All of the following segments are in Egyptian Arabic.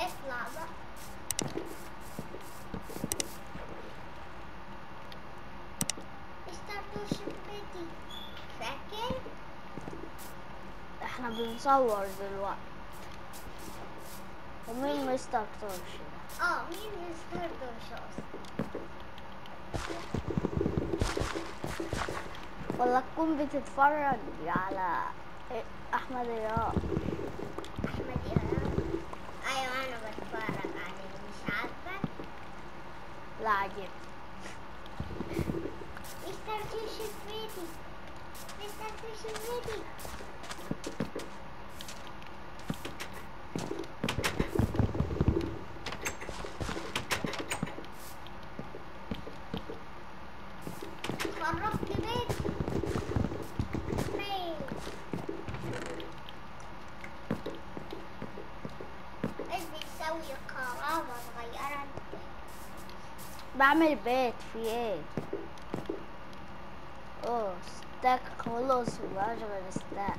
اطلع بقى مستر توش بيتي فاكر احنا بنصور دلوقتي ومين مستر تورش ده؟ اه مين مستر توش اصلا ولا تكون بتتفرج على احمد رياض احمد يا ايوه انا بتفرج عليه مش عارفه لا عجب مستر توش بيتي مستر توش بيتي خربت بيتي فين ايش بتسوي قرابة صغيرة انت بعمل بيت في ايه اوه ستاك خلص واشغل ستاك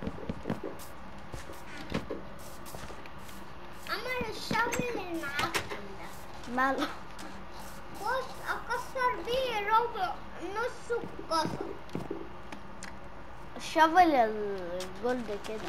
عمر الشغل المعفن ده ماله بص اكسر بيه ربع نصه اتكسر الشفل الجولد كده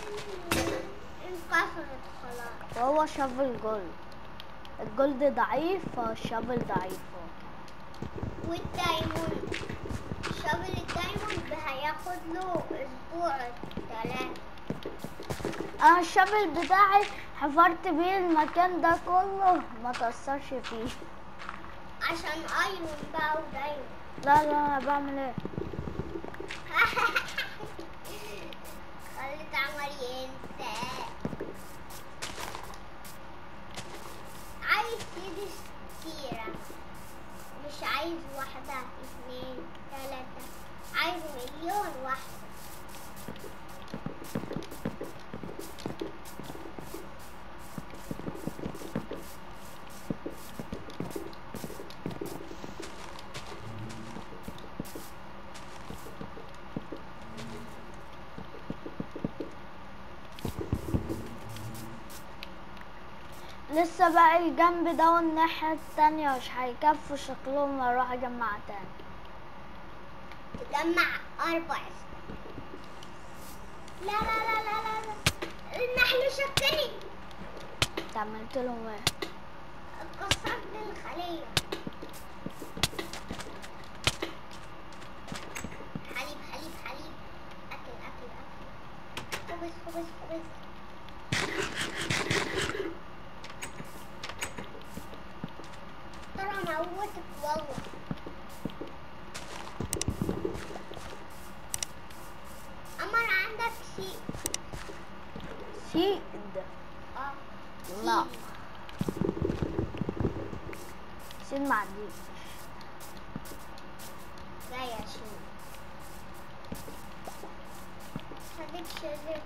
انكسرت خلاص وهو شفل جولد الجولد ضعيف فالشفل ضعيف والدايموند شغل الدايموند هياخد له اسبوع ثلاثة انا الشفل بتاعي حفرت بيه المكان ده كله ما تأثرش فيه عشان ايرون بقى ودايموند لا لا انا بعمل ايه خليت عمر ينسى عايز يدس كتيرة مش عايز واحدة اتنين تلاتة عايز مليون واحدة لسه بقى الجنب ده والناحية التانية مش هيكفوا شكلهم اروح اجمع تاني تجمع أربع لا لا لا لا لا لا النحل شكني انت عملت لهم ايه كسرت الخلية حليب حليب حليب أكل أكل أكل خبز خبز خبز ترى موتك والله أمر عندك شيء سيد اه لا سيد ما عنديش جاي اشوف خليك شرير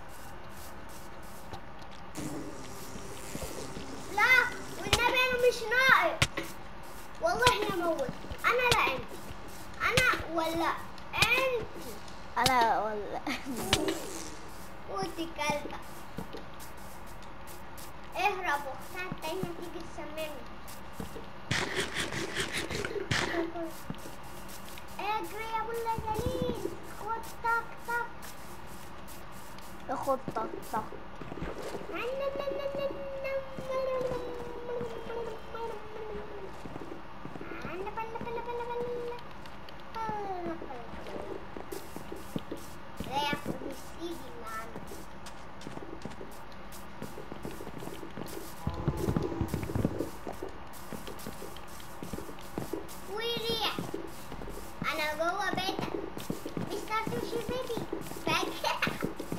لا والنبي انا مش ناقص والله يا موت انا لا انت انا ولا انت انا ولا ودي كلبة اهرب واختها التانية تيجي تسممني اجري يا ابو اللجالين خد طق طق اخد طق طق لا ياخد السيدي معانا وريح انا جوه بيتك مستر سوشي بيبي فاكر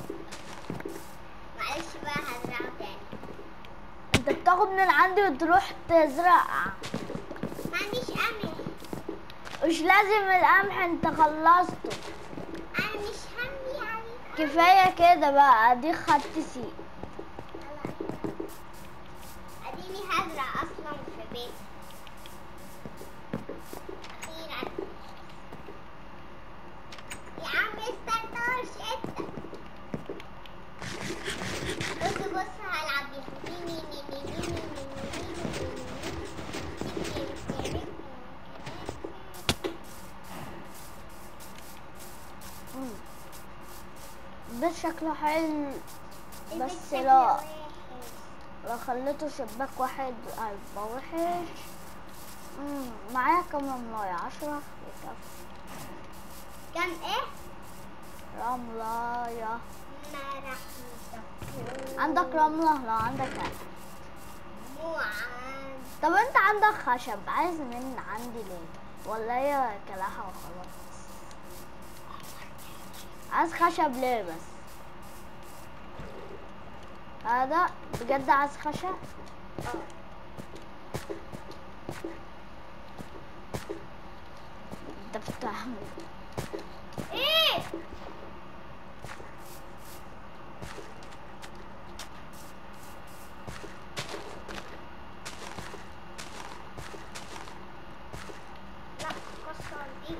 معلش بقى هزرعه تاني انت بتاخد من عندي وتروح تزرع ما عنديش قمح مش لازم القمح انت خلصته انا مش همي عليك كفاية كده بقى دي خدت سي اديني هزرع اصلا في بيتي اخيرا يا عم استناش انت بص بص هلعب بيها مي مي مي مي شكله حلو بس الشكل لا وحش. لو خليته شباك واحد هيبقى وحش مم، معايا كم رملاية عشرة يكفي كان ايه؟ رملاية ما راح يدخل. عندك رملة لا عندك هات. مو عن طب انت عندك خشب عايز من عندي ليه ولا هي كلاحة وخلاص عايز خشب ليه بس هذا بجد عايز خشب انت بتعمل ايه؟ لا كسر دي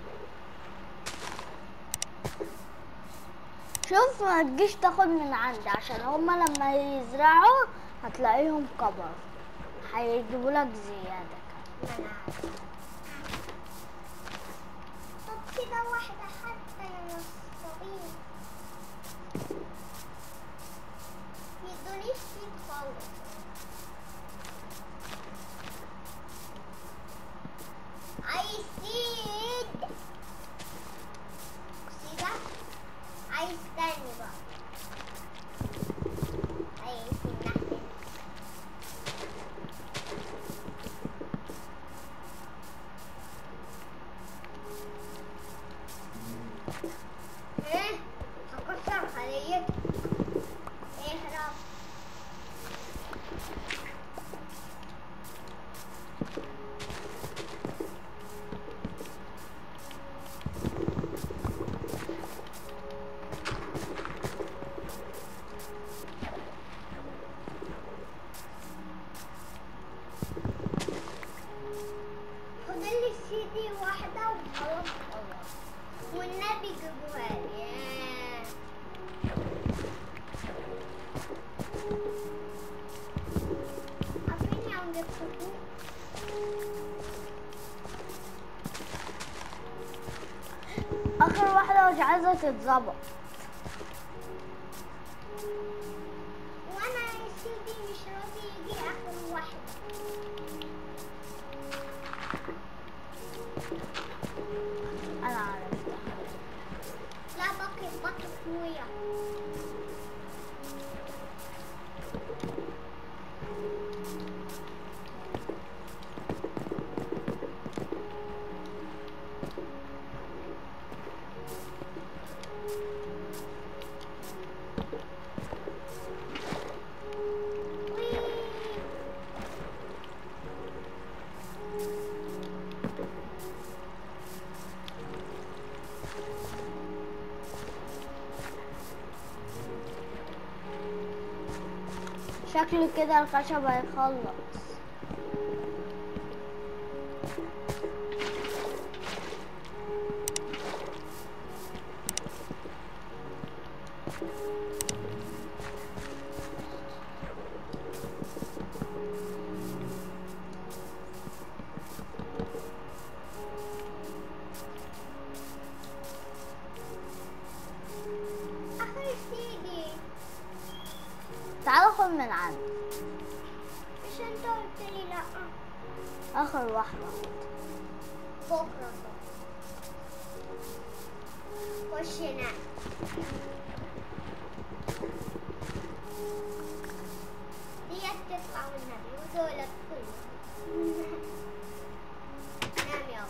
شوف ما تجيش تاخد من عندي عشان هما لما يزرعوا هتلاقيهم كبر هيجيبوا لك زيادة كمان. ما انا عارفة. طب كده واحدة حتى يا صغير يدونيش فيك خالص عايز سيد سيدة عايز تاني بقى عايز النحل ايه هكسر خليك اهرب فاضل لي سيدي واحدة وخلاص خلاص والنبي جيبوها لي ياه. عارفين يوم جبتكم اخر واحدة مش عايزة تتظبط وانا يا سيدي مش راضي يجي اخر واحدة انا عرفتها لا باقي باقي شوية شكله كده الخشب هيخلص اخر سيدي تعال خد من عندي مش انت قلت لي لا اخر واحدة بكرة خش نام ديت تطلع والنبي ودولت كلهم نام يلا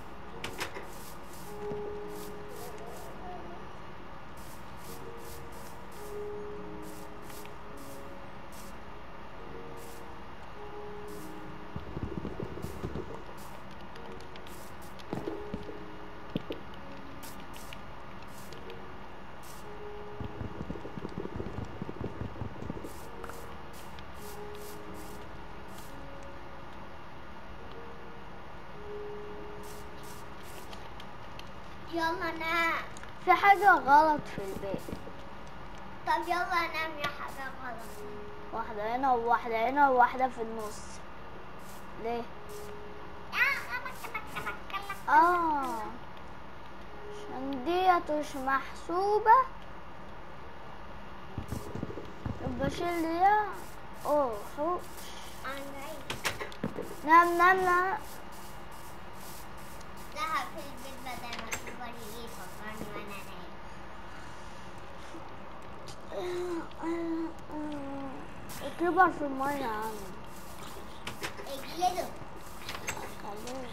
يلا نام في حاجة غلط في البيت طب يلا نام يا حاجة غلط واحدة هنا وواحدة هنا وواحدة في النص ليه؟ اه عشان ديت مش محسوبة بشيل دي اوه حو انا جاي نام نام نام لها في البيت بدل ما تكبر يجي يفكرني وانا نايم كبر في المية يا عم اجلده خليه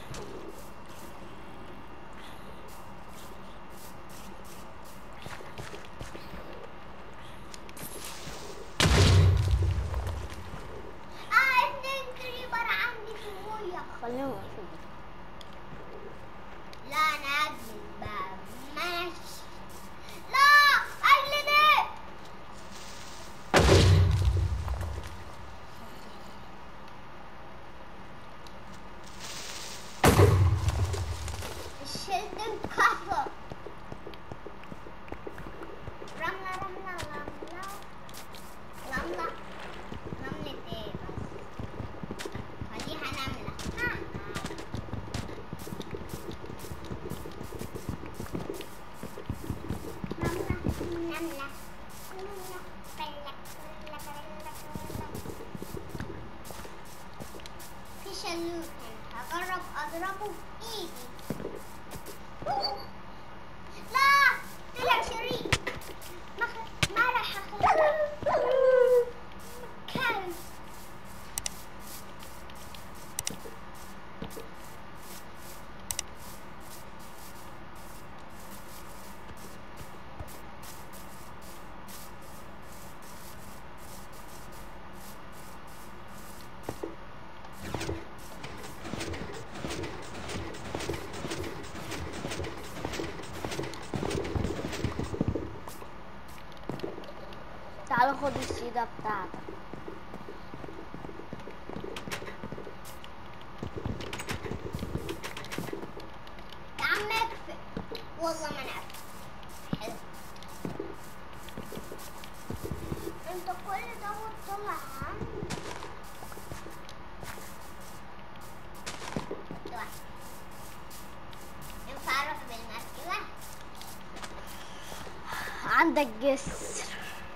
اه اتنين كريبر عندي في المية خليه يشوف لا انا اجلد بقى ماشي لا اجلد ايه الشلد انكسر رملة رملة رملة رملة رملة ايه بس خليها نملة ها نملة نملة نملة بلك بلك بلك بلك في شلوت هنا هجرب اضربه بايدي لا طلع شريك ما خ- ما راح اخلص كلب تعال خد السيدة بتاعتك يا عم اكفي والله ما انا حلو انت كل ده وطلع عندك واحد. ينفع اروح بالمركبة عندك جسر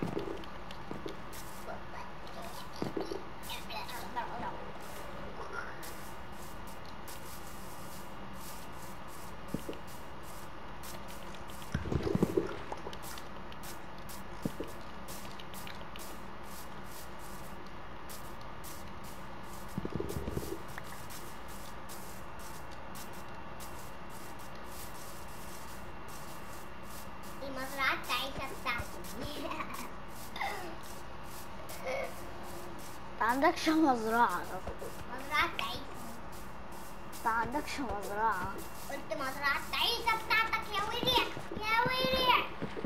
المزرعة بتاعتها بتاعتي ما عندكش مزرعة مزرعة بتاعتي ما عندكش مزرعة قلت مزرعة بتاعتها بتاعتك يا وريع يا وريع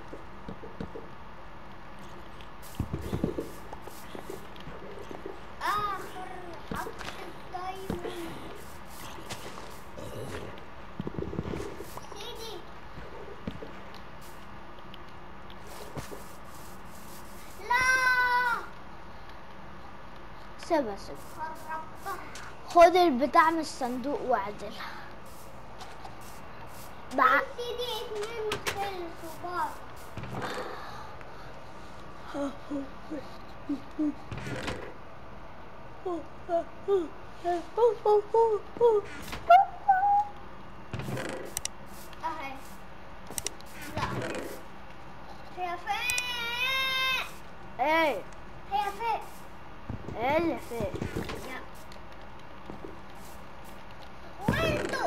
آخر حق الدايموند سيدي لا سيبها سيبها خربتها خد البتاع من الصندوق واعدلها بع... سيدي اتنين خلصوا بره اهي لا هي فين ايه هي فين ايه اللي فين لا وانتوا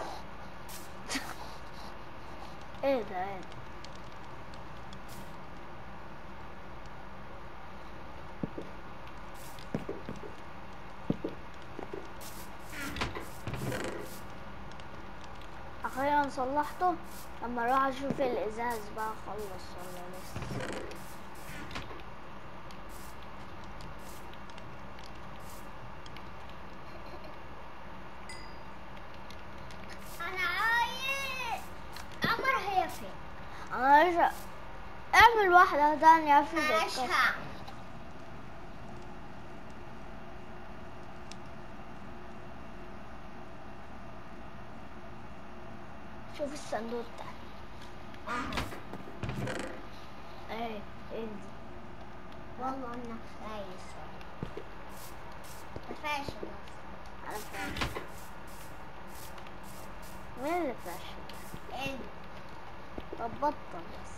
ايه ده ايه ده اخيرا صلحته لما اروح اشوف الازاز بقى خلص ولا لسه انا عايز عمر هي فين انا عايزة اعمل واحدة تانية في مش القصة هعمل شوف الصندوق بتاعي اهي ايه ايه دي والله انك كويس انت فاشل اصلا انا فاشل مين اللي فاشل انت طب بطل بس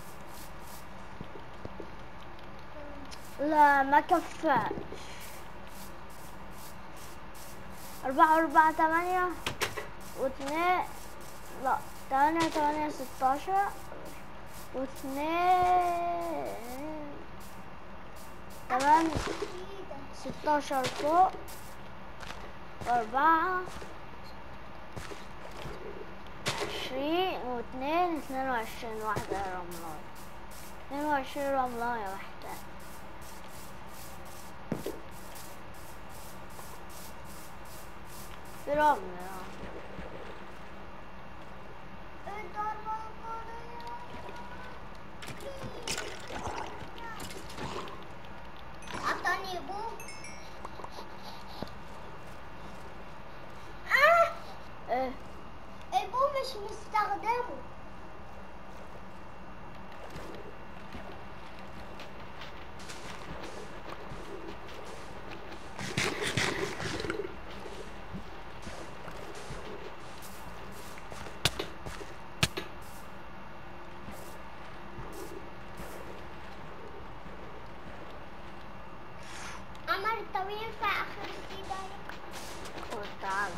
لا ما كفاش أربعة أربعة تمانية واثنين لا تمانية تمانية ستاشر واثنين تمانية ايدك ستاشر فوق وأربعة عشرين واثنين اثنين وعشرين واحدة رملاية اثنين وعشرين رملاية واحدة في رمل الضربة القاضية عطاني ابوه اه ايه ابوه مش مستخدمه عمر الطويل في آخر السباق خد تعالى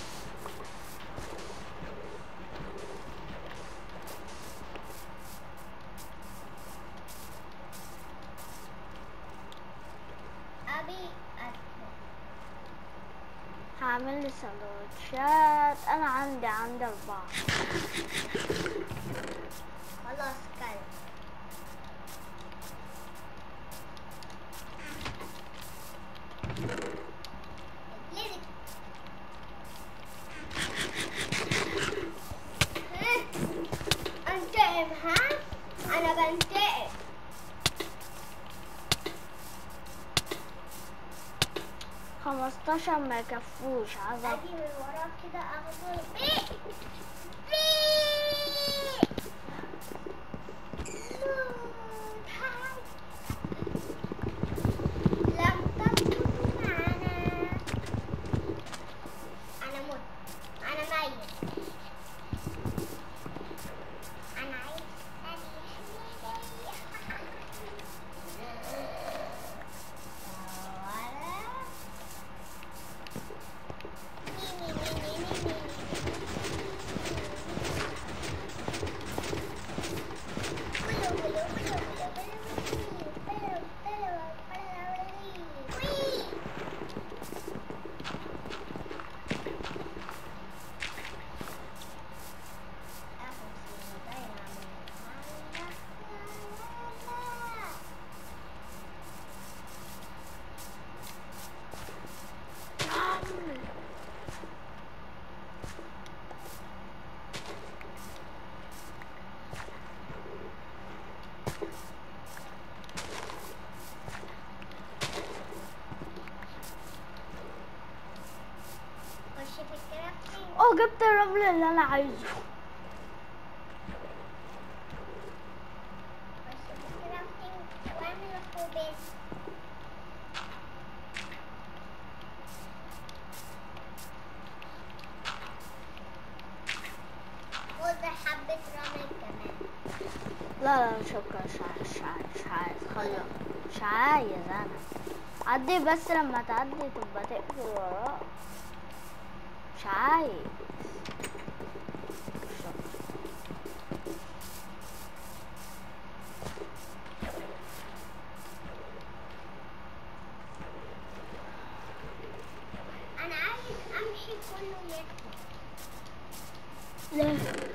أبي أدخل هعمل لي سندوتشات انا عندي عندي اربعة خلاص كل اتلزق. ها؟ انتقم ها انا بنتقم خمستاشر ما يكفوش عايزة اجي من وراك كده اخده بي لم تسكت معنا انا مت انا ميت انا عايز خش في الكرافتنج اه جبت الرمل اللي انا عايزه خش في الكرافتنج واعمل الخبز خد حبة رمل كمان لا لا شكرا مش عايز مش عايز مش عايز خلي مش عايز انا عدي بس لما تعدي تبقى تقفل وراه مش عايز شكرا. أنا عايز أمشي كله يكفي لا